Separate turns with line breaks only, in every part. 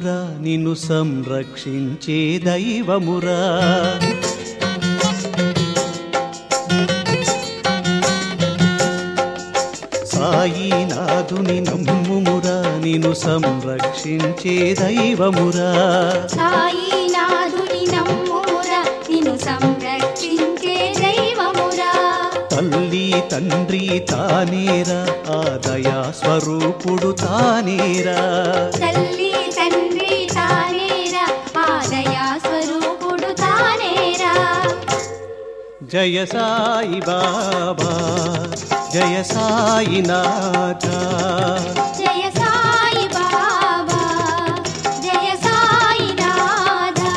దైవమురా నిన్ను సంరక్షించే దైవమురా సాయినాథుని నమ్ముమురా నిన్ను సంరక్షించే దైవమురా
సాయినాథుని నమ్మురా నిన్ను సంరక్షించే దైవమురా
తల్లి తండ్రి తానేరా ఆ దయా స్వరూపుడు తానేరా
తల్లి తండ్రి తానేరా ఆ దయా స్వరూపుడు తానేరా
జయ సాయి బాబా జయ సాయినాథ
జయ సాయి బాబా జయ సాయి నాథ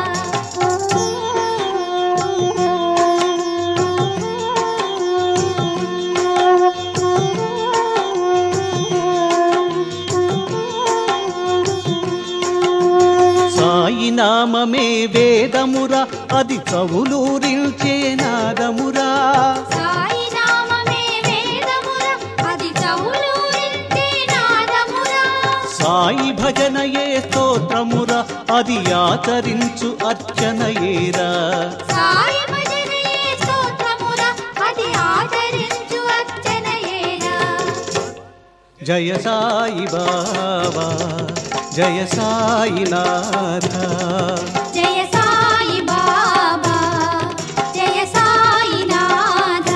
సాయి నామమే వేదమురా అది చవులూరించే నాదమురా
సాయి నామమే వేదమురా అది చౌలూరించే నాదమురా
సాయి భజనయే స్తోత్రమురా అది ఆచరించు అర్చనయేరా
సాయి భజనే స్తోత్రమురా అది ఆచరించు అర్చనయేరా
జయ సాయి బాబా జయ సాయినాథ
జయ సాయి బాబా జయ సాయి నాథ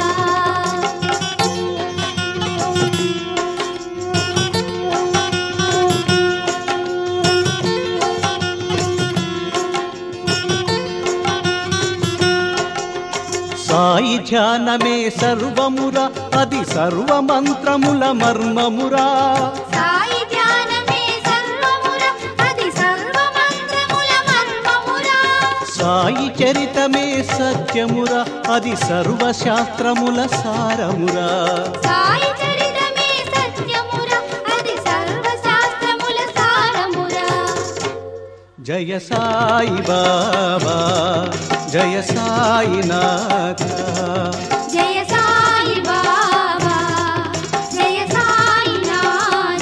సాయి ధ్యానమే సర్వమురా అది సర్వమంత్రముల మర్మమురా
సాయి ధ్యానమే సర్వమురా అది సర్వమంత్రముల మర్మమురా
సాయి చరితమే సత్యమురా అది సర్వశాస్త్రముల సారమురా
సాయి చరితమే సత్యమురా అది సర్వశాస్త్రముల సారమురా
జయ సాయి బాబా జయ సాయినాథ
జయ సాయి బాబా జయ సాయి నాథ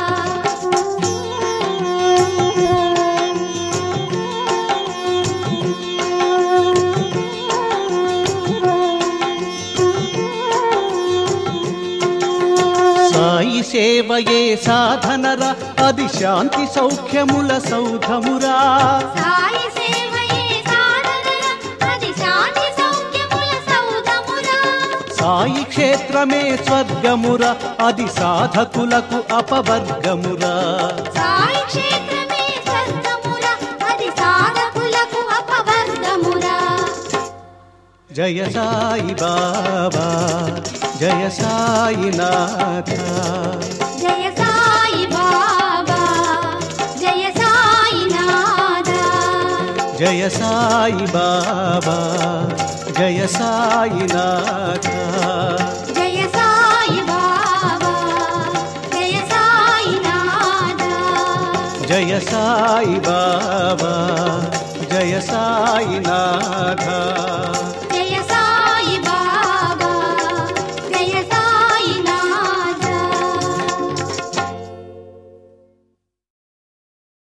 సాయి సేవయే సాధనరా అది శాంతి సౌఖ్యముల సౌధమురా
సాయి సేవయే సాధనరా అది శాంతి సౌఖ్యముల సౌధమురా
సాయి క్షేత్రమే స్వర్గమురా అది సాధకులకు అపవర్గమురా
సాయి క్షేత్రమే స్వర్గమురా అది సాధకులకు అపవర్గమురా
జయ సాయి బాబా జయ సాయినాథ
జయ సాయి బాబా జయ సాయి నాథ
జయ సాయి బాబా జయ సాయినాథ
జయ సాయి బాబా జయ సాయి నాథ
జయ సాయి బాబా జయ సాయినాథ